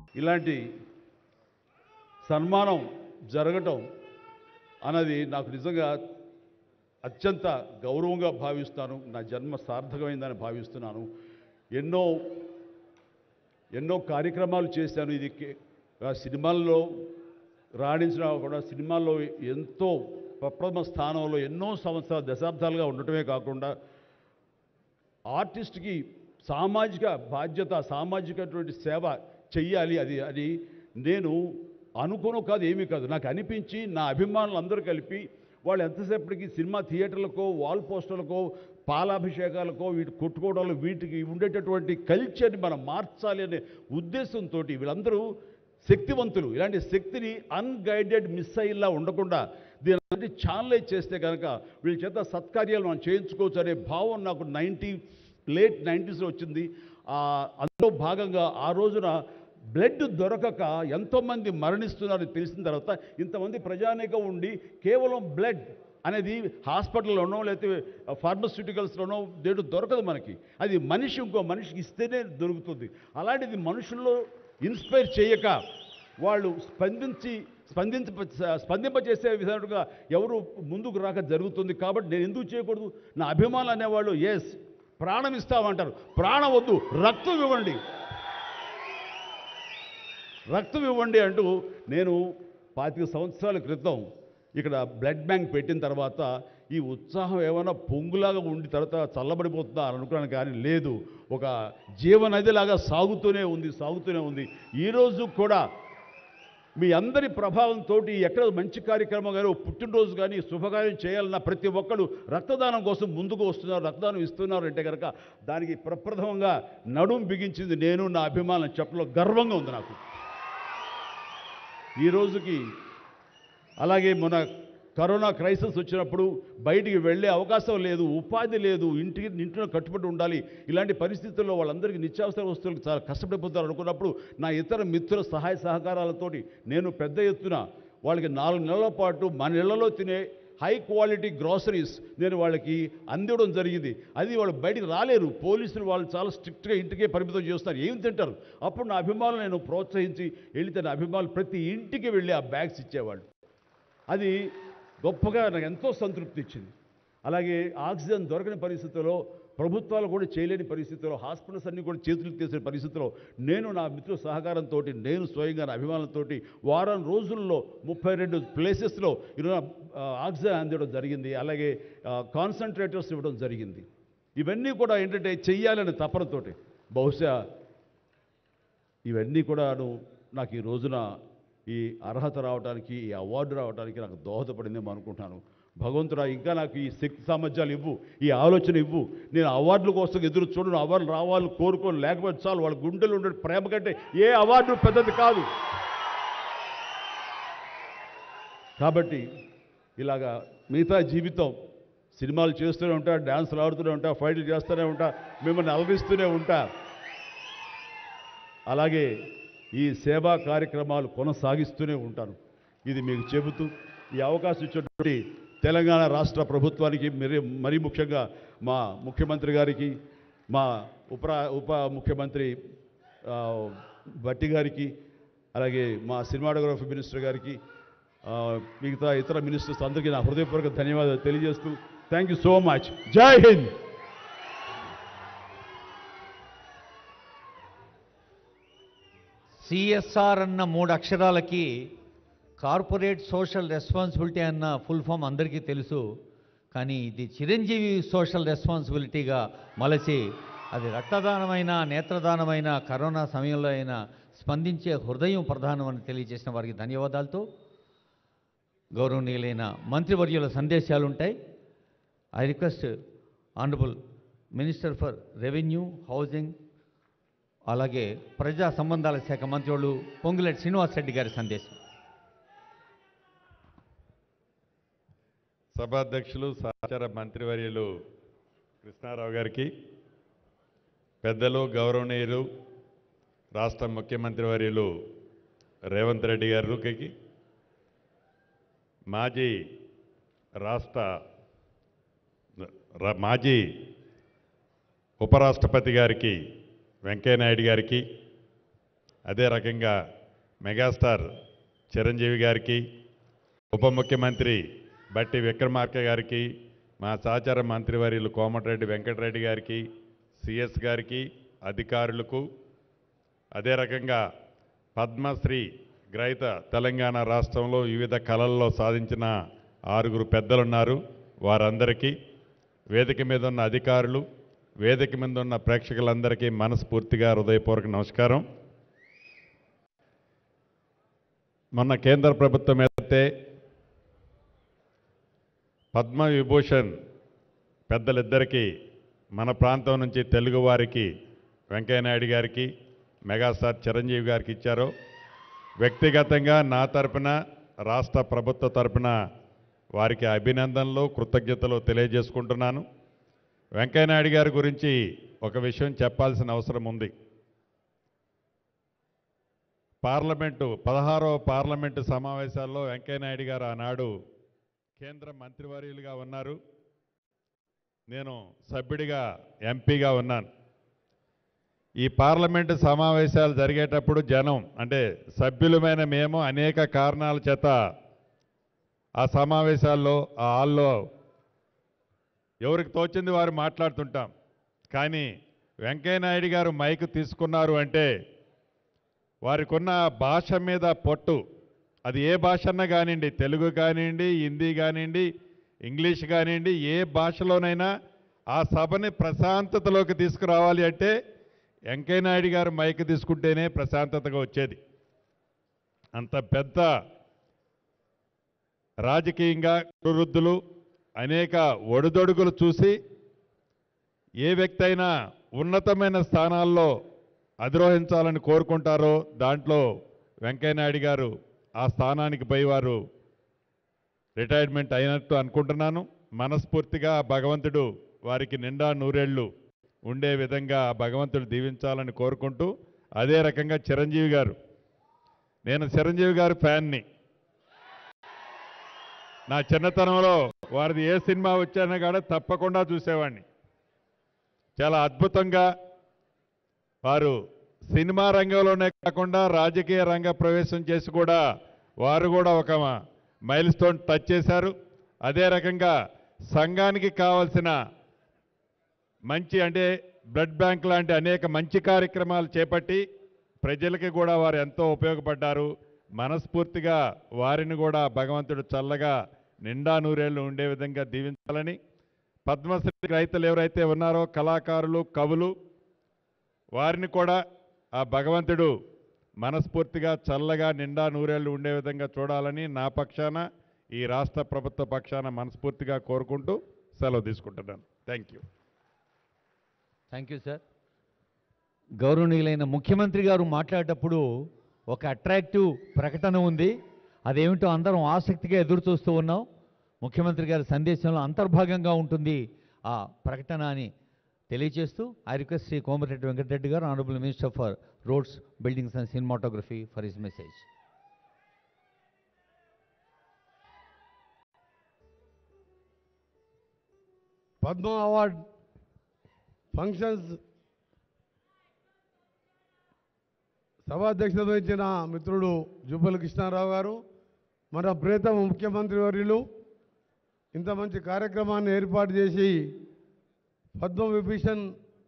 ఇలాంటి సన్మానం జరగటం అన్నది నాకు నిజంగా అత్యంత గౌరవంగా భావిస్తాను నా జన్మ సార్థకమైందని భావిస్తున్నాను ఎన్నో ఎన్నో కార్యక్రమాలు చేశాను ఇది కే- ఆ సినిమాల్లో రాణించినా కూడా సినిమాల్లో ఎంతో ప్రప్రథమ స్థానంలో ఎన్నో సంవత్సరాలు దశాబ్దాలుగా ఉండటమే కాకుండా ఆర్టిస్ట్కి సామాజిక బాధ్యత సామాజికటువంటి సేవ చెయ్యాలి అది అది నేను అనుకోను కాదు ఏమీ కాదు నాకు అనిపించి నా అభిమానులు అందరూ కలిపి వాళ్ళు ఎంతసేపటికి సినిమా థియేటర్లకో వాల్ పోస్టర్లకో పాలాభిషేకాలకో వీటి కొట్టుకోవడాలు వీటికి ఉండేటటువంటి కల్చర్ని మనం మార్చాలి అనే ఉద్దేశంతో వీళ్ళందరూ శక్తివంతులు ఇలాంటి శక్తిని అన్గైడెడ్ మిస్సైల్లా ఉండకుండా దీని అంటే ఛానలైజ్ చేస్తే కనుక వీళ్ళ చేత సత్కార్యాలు మనం చేయించుకోవచ్చు అనే భావం నాకు నైంటీ లేట్ నైంటీస్లో వచ్చింది ఆ, అందులో భాగంగా ఆ రోజున బ్లడ్ దొరకక ఎంతోమంది మరణిస్తున్నారని తెలిసిన తర్వాత ఇంతమంది ప్రజానీకం ఉండి కేవలం బ్లడ్ అనేది హాస్పిటల్లోనో లేకపోతే ఫార్మస్యూటికల్స్లోనో దేడు దొరకదు మనకి అది మనిషి ఇంకో మనిషికి ఇస్తేనే దొరుకుతుంది అలాంటిది మనుషుల్లో ఇన్స్పైర్ చేయక వాళ్ళు స్పందించి స్పందించ స్పందింపజేసే విధంగా ఎవరు ముందుకు రాక జరుగుతుంది కాబట్టి నేను ఎందుకు చేయకూడదు నా అభిమానులు అనేవాళ్ళు ఎస్ ప్రాణం ఇస్తామంటారు ప్రాణం వద్దు రక్తం ఇవ్వండి రక్తం ఇవ్వండి అంటూ నేను పాతిక సంవత్సరాల క్రితం ఇక్కడ బ్లడ్ బ్యాంక్ పెట్టిన తర్వాత ఈ ఉత్సాహం ఏమైనా పొంగులాగా ఉండి తర్వాత చల్లబడిపోతుందా అని అనుకున్నాను కానీ లేదు ఒక జీవనదిలాగా సాగుతూనే ఉంది సాగుతూనే ఉంది ఈరోజు కూడా మీ అందరి ప్రభావంతో ఎక్కడ మంచి కార్యక్రమం కానీ ఓ పుట్టినరోజు కానీ శుభకార్యం చేయాలన్న ప్రతి ఒక్కరు రక్తదానం కోసం ముందుకు వస్తున్నారు రక్తదానం ఇస్తున్నారు అంటే కనుక దానికి ప్రప్రథమంగా నడుం బిగించింది నేను నా అభిమానం చెప్పలో గర్వంగా ఉంది నాకు ఈ రోజుకి అలాగే మన కరోనా క్రైసిస్ వచ్చినప్పుడు బయటికి వెళ్ళే అవకాశం లేదు ఉపాధి లేదు ఇంటికి ఇంట్లో కట్టుబడి ఉండాలి ఇలాంటి పరిస్థితుల్లో వాళ్ళందరికీ నిత్యావసర వస్తువులకు చాలా కష్టపడిపోతారు అనుకున్నప్పుడు నా ఇతర మిత్రుల సహాయ సహకారాలతోటి నేను పెద్ద ఎత్తున వాళ్ళకి నాలుగు నెలల పాటు మన ఇళ్లలో తినే హై క్వాలిటీ గ్రాసరీస్ నేను వాళ్ళకి అందివ్వడం జరిగింది అది వాళ్ళు బయటికి రాలేరు పోలీసులు వాళ్ళు చాలా స్ట్రిక్ట్గా ఇంటికే పరిమితం చేస్తారు ఏం తింటారు అప్పుడు నా అభిమానులు నేను ప్రోత్సహించి వెళితే నా అభిమానులు ప్రతి ఇంటికి వెళ్ళి ఆ బ్యాగ్స్ ఇచ్చేవాళ్ళు అది గొప్పగా నాకు ఎంతో సంతృప్తి ఇచ్చింది అలాగే ఆక్సిజన్ దొరకని పరిస్థితుల్లో ప్రభుత్వాలు కూడా చేయలేని పరిస్థితుల్లో హాస్పిటల్స్ అన్నీ కూడా చేతులు తీసిన పరిస్థితుల్లో నేను నా మిత్రుల సహకారంతో నేను స్వయంగా నా అభిమానులతో వారం రోజుల్లో ముప్పై రెండు ప్లేసెస్లో ఈరోజు ఆ, ఆక్సిజన్ అందివ్వడం జరిగింది అలాగే కాన్సన్ట్రేటర్స్ ఇవ్వడం జరిగింది ఇవన్నీ కూడా ఏంటంటే చెయ్యాలనే తపనతోటి బహుశా ఇవన్నీ కూడాను నాకు ఈ రోజున ఈ అర్హత రావడానికి ఈ అవార్డు రావడానికి నాకు దోహదపడిందేమో అనుకుంటున్నాను భగవంతుడా ఇంకా నాకు ఈ శక్తి సామర్థ్యాలు ఇవ్వు ఈ ఆలోచన ఇవ్వు నేను అవార్డుల కోసం ఎదురు చూడను అవార్డులు రావాలని కోరుకోను లేకపోతే చాలు వాళ్ళ గుండెలు ఉండే ప్రేమ కంటే ఏ అవార్డు పెద్దది కాదు కాబట్టి ఇలాగా మిగతా జీవితం సినిమాలు చేస్తూనే ఉంటా డ్యాన్సులు ఆడుతూనే ఉంటా ఫైట్లు చేస్తూనే ఉంటా మిమ్మల్ని అలరిస్తూనే ఉంటా అలాగే ఈ సేవా కార్యక్రమాలు కొనసాగిస్తూనే ఉంటాను ఇది మీకు చెబుతూ ఈ అవకాశం ఇచ్చినటువంటి తెలంగాణ రాష్ట్ర ప్రభుత్వానికి మరి మరీ ముఖ్యంగా మా ముఖ్యమంత్రి గారికి మా ఉప ఉప ముఖ్యమంత్రి ఆ, భట్టి గారికి అలాగే మా సినిమాటోగ్రఫీ మినిస్టర్ గారికి ఆ, మిగతా ఇతర మినిస్టర్స్ అందరికీ నా హృదయపూర్వక ధన్యవాదాలు తెలియజేస్తూ థ్యాంక్ యూ సో మచ్ జై హింద్ సిఎస్ఆర్ అన్న మూడు అక్షరాలకి కార్పొరేట్ సోషల్ రెస్పాన్సిబిలిటీ అన్న ఫుల్ ఫామ్ అందరికీ తెలుసు కానీ ఇది చిరంజీవి సోషల్ రెస్పాన్సిబిలిటీగా మలచి అది రక్తదానమైన నేత్రదానమైన కరోనా సమయంలో అయినా స్పందించే హృదయం ప్రధానం అని తెలియజేసిన వారికి ధన్యవాదాలతో గౌరవనీయులైన మంత్రివర్యుల సందేశాలు ఉంటాయి I request honourable minister for revenue housing అలాగే ప్రజా సంబంధాల శాఖ మంత్రులు పొంగులేటి శ్రీనివాస్ రెడ్డి గారి సందేశం సభాధ్యక్షులు సహచార మంత్రివర్యులు కృష్ణారావు గారికి పెద్దలు గౌరవనీయులు రాష్ట్ర ముఖ్యమంత్రి వర్యులు రేవంత్ రెడ్డి గారికి మాజీ రాష్ట్ర ర- మాజీ ఉపరాష్ట్రపతి గారికి వెంకయ్యనాయుడు గారికి అదే రకంగా మెగాస్టార్ చిరంజీవి గారికి ఉప ముఖ్యమంత్రి బట్టి విక్రమార్క గారికి మా సహచార మంత్రివర్యులు కోమటిరెడ్డి వెంకటరెడ్డి గారికి సిఎస్ గారికి అధికారులకు అదే రకంగా పద్మశ్రీ గ్రహీత తెలంగాణ రాష్ట్రంలో వివిధ కళల్లో సాధించిన ఆరుగురు పెద్దలున్నారు వారందరికీ వేదిక మీద ఉన్న అధికారులు వేదిక మీద ఉన్న ప్రేక్షకులందరికీ మనస్ఫూర్తిగా హృదయపూర్వక నమస్కారం మొన్న కేంద్ర ప్రభుత్వం ఏదైతే పద్మ విభూషణ్ పెద్దలిద్దరికీ మన ప్రాంతం నుంచి తెలుగు వారికి వెంకయ్యనాయుడు గారికి మెగాస్టార్ చిరంజీవి గారికి ఇచ్చారో వ్యక్తిగతంగా నా తరపున రాష్ట్ర ప్రభుత్వ తరపున వారికి అభినందనలు కృతజ్ఞతలు తెలియజేసుకుంటున్నాను వెంకయ్యనాయుడు గారి గురించి ఒక విషయం చెప్పాల్సిన అవసరం ఉంది పార్లమెంటు పదహారవ పార్లమెంటు సమావేశాల్లో వెంకయ్యనాయుడు గారు ఆనాడు కేంద్ర మంత్రివర్యులుగా ఉన్నారు నేను సభ్యుడిగా ఎంపీగా ఉన్నాను ఈ పార్లమెంటు సమావేశాలు జరిగేటప్పుడు జనం అంటే సభ్యులమైన మేము అనేక కారణాల చేత ఆ సమావేశాల్లో ఆ హాల్లో ఎవరికి తోచింది వారు మాట్లాడుతుంటాం కానీ వెంకయ్యనాయుడు గారు మైక్ తీసుకున్నారు అంటే వారికి ఉన్న భాష మీద పొట్టు అది ఏ భాష అన్నా కానివ్వండి తెలుగు కానివ్వండి హిందీ కానివ్వండి ఇంగ్లీష్ కానివ్వండి ఏ భాషలోనైనా ఆ సభని ప్రశాంతతలోకి తీసుకురావాలి అంటే వెంకయ్యనాయుడు గారు మైక్ తీసుకుంటేనే ప్రశాంతతగా వచ్చేది అంత పెద్ద రాజకీయంగా వృద్ధులు అనేక ఒడిదొడుగులు చూసి ఏ వ్యక్తి అయినా ఉన్నతమైన స్థానాల్లో అధిరోహించాలని కోరుకుంటారో దాంట్లో వెంకయ్యనాయుడు గారు ఆ స్థానానికి పోయి వారు రిటైర్మెంట్ అయినట్టు అనుకుంటున్నాను మనస్ఫూర్తిగా ఆ భగవంతుడు వారికి నిండా నూరేళ్లు ఉండే విధంగా ఆ భగవంతుడు దీవించాలని కోరుకుంటూ అదే రకంగా చిరంజీవి గారు నేను చిరంజీవి గారి ఫ్యాన్ని నా చిన్నతనంలో వారిది ఏ సినిమా వచ్చానో కూడా తప్పకుండా చూసేవాడిని చాలా అద్భుతంగా వారు సినిమా రంగంలోనే కాకుండా రాజకీయ రంగ ప్రవేశం చేసి కూడా వారు కూడా ఒక మైల్ స్టోన్ టచ్ చేశారు అదే రకంగా సంఘానికి కావలసిన మంచి అంటే బ్లడ్ బ్యాంక్ లాంటి అనేక మంచి కార్యక్రమాలు చేపట్టి ప్రజలకి కూడా వారు ఎంతో ఉపయోగపడ్డారు మనస్ఫూర్తిగా వారిని కూడా భగవంతుడు చల్లగా నిండా నూరేళ్లు ఉండే విధంగా దీవించాలని పద్మశ్రీ రైతులు ఎవరైతే ఉన్నారో కళాకారులు కవులు వారిని కూడా ఆ భగవంతుడు మనస్ఫూర్తిగా చల్లగా నిండా నూరేళ్లు ఉండే విధంగా చూడాలని నా పక్షాన ఈ రాష్ట్ర ప్రభుత్వ పక్షాన మనస్ఫూర్తిగా కోరుకుంటూ సెలవు తీసుకుంటున్నాను thank you thank you sir గౌరవనీయులైన ముఖ్యమంత్రి గారు మాట్లాడేటప్పుడు ఒక అట్రాక్టివ్ ప్రకటన ఉంది అదేమిటో అందరం ఆసక్తిగా ఎదురు చూస్తూ ఉన్నాం ముఖ్యమంత్రి గారి సందేశంలో అంతర్భాగంగా ఉంటుంది ఆ ప్రకటన అని తెలియజేస్తూ I request Shri Komatireddy Venkatareddy garu honourable minister for roads buildings and cinematography for his message Padma award functions సభాధ్యక్షత వహించిన మిత్రుడు జుబ్బల కృష్ణారావు గారు మన ప్రియతమ ముఖ్యమంత్రి వర్యులు ఇంత మంచి కార్యక్రమాన్ని ఏర్పాటు చేసి పద్మ విభూషణ్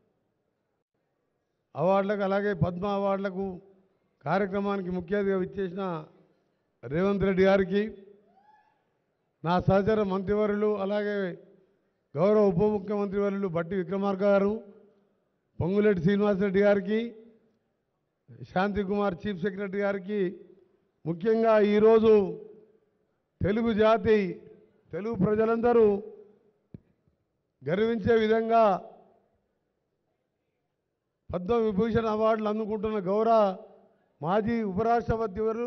అవార్డులకు అలాగే పద్మ అవార్డులకు కార్యక్రమానికి ముఖ్య అతిథిగా ఇచ్చేసిన రేవంత్ రెడ్డి గారికి నా సహచర మంత్రివర్యులు అలాగే గౌరవ ఉప ముఖ్యమంత్రి వర్యులు బట్టి విక్రమార్క గారు పొంగులేటి శ్రీనివాసరెడ్డి గారికి శాంతి కుమార్ చీఫ్ సెక్రటరీ గారికి ముఖ్యంగా ఈరోజు తెలుగు జాతి తెలుగు ప్రజలందరూ గర్వించే విధంగా పద్మ విభూషణ్ అవార్డులు అందుకుంటున్న గౌరవ మాజీ ఉపరాష్ట్రపతి వారు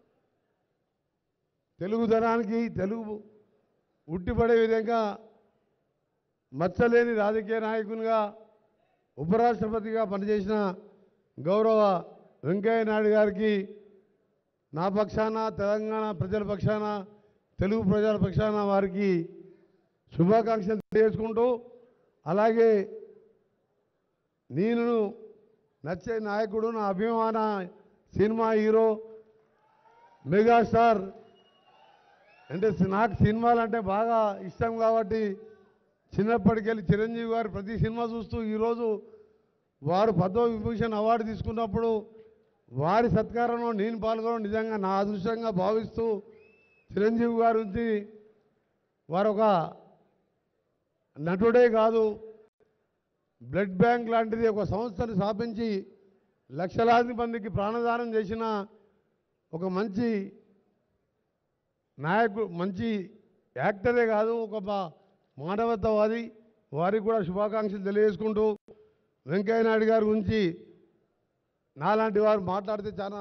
తెలుగుదనానికి తెలుగు ఉట్టిపడే విధంగా మచ్చలేని రాజకీయ నాయకునిగా ఉపరాష్ట్రపతిగా పనిచేసిన గౌరవ వెంకయ్య నాయుడు గారికి నా పక్షాన తెలంగాణ ప్రజల పక్షాన తెలుగు ప్రజల పక్షాన వారికి శుభాకాంక్షలు తెలియజేసుకుంటూ అలాగే నేను నచ్చే నాయకుడు నా అభిమాన సినిమా హీరో మెగాస్టార్ అంటే సి- నాకు సినిమాలు అంటే బాగా ఇష్టం కాబట్టి చిన్నప్పటికెళ్ళి చిరంజీవి గారు ప్రతి సినిమా చూస్తూ ఈరోజు వారు పద్మవిభూషణ్ అవార్డు తీసుకున్నప్పుడు వారి సత్కారంలో నేను పాల్గొనడం నిజంగా నా అదృష్టంగా భావిస్తూ చిరంజీవి గారి నుంచి వారు ఒక నటుడే కాదు బ్లడ్ బ్యాంక్ లాంటిది ఒక సంస్థను స్థాపించి లక్షలాది మందికి ప్రాణదానం చేసిన ఒక మంచి నాయకుడు మంచి యాక్టరే కాదు ఒక మా- మానవతావాది వారికి కూడా శుభాకాంక్షలు తెలియజేసుకుంటూ వెంకయ్య నాయుడు గారి గురించి నాలాంటి వారు మాట్లాడితే చాలా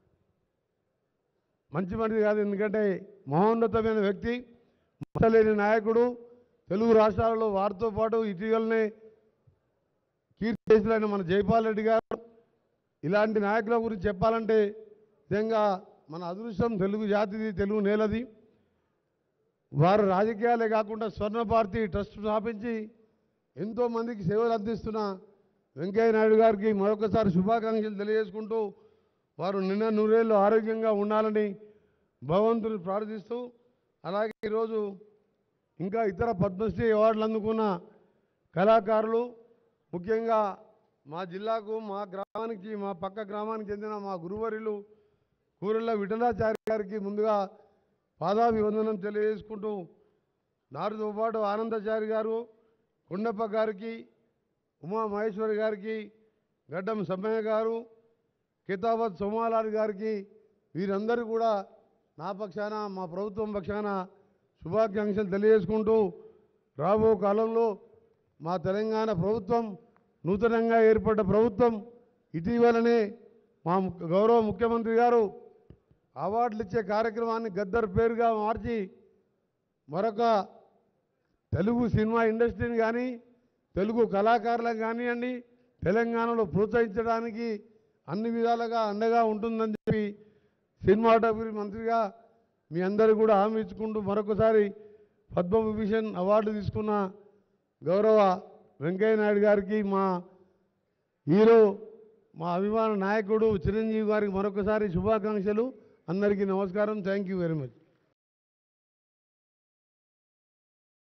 మంచి మనిషి కాదు ఎందుకంటే మహోన్నతమైన వ్యక్తి మచ్చలేని నాయకుడు తెలుగు రాష్ట్రాలలో వారితో పాటు ఇటీవలనే కీర్తి చేసిన మన జైపాల్ రెడ్డి గారు ఇలాంటి నాయకుల గురించి చెప్పాలంటే నిజంగా మన అదృష్టం తెలుగు జాతిది తెలుగు నేలది వారు రాజకీయాలే కాకుండా స్వర్ణ భారతి ట్రస్ట్ స్థాపించి ఎంతో మందికి సేవలు అందిస్తున్న వెంకయ్య నాయుడు గారికి మరొకసారి శుభాకాంక్షలు తెలియజేసుకుంటూ వారు నిన్న నూరేళ్ళు ఆరోగ్యంగా ఉండాలని భగవంతుని ప్రార్థిస్తూ అలాగే ఈరోజు ఇంకా ఇతర పద్మశ్రీ అవార్డులు అందుకున్న కళాకారులు ముఖ్యంగా మా జిల్లాకు మా గ్రామానికి మా పక్క గ్రామానికి చెందిన మా గురువరులు కూరెళ్ళ విఠలాచారి గారికి ముందుగా పాదాభివందనం తెలియజేసుకుంటూ నారుతో పాటు ఆనందాచారి గారు కొండప్ప గారికి ఉమా మహేశ్వరి గారికి గడ్డం సమ్మయ్య గారు కితాబత్ సోమాలాల్ గారికి వీరందరూ కూడా నా పక్షాన మా ప్రభుత్వం పక్షాన శుభాకాంక్షలు తెలియజేసుకుంటూ రాబో కాలంలో మా తెలంగాణ ప్రభుత్వం నూతనంగా ఏర్పడ్డ ప్రభుత్వం ఇటీవలనే మా ము- గౌరవ ముఖ్యమంత్రి గారు అవార్డులు ఇచ్చే కార్యక్రమాన్ని గద్దర్ పేరుగా మార్చి మరొక తెలుగు సినిమా ఇండస్ట్రీని కానీ తెలుగు కళాకారులకు కానివ్వండి తెలంగాణలో ప్రోత్సహించడానికి అన్ని విధాలుగా అండగా ఉంటుందని చెప్పి సినిమాటోగ్రఫీ మంత్రిగా మీ అందరూ కూడా హామీ ఇచ్చుకుంటూ మరొకసారి పద్మవిభూషణ్ అవార్డు తీసుకున్న గౌరవ వెంకయ్య నాయుడు గారికి మా హీరో మా అభిమాన నాయకుడు చిరంజీవి గారికి మరొకసారి శుభాకాంక్షలు అందరికీ నమస్కారం థ్యాంక్ యూ వెరీ మచ్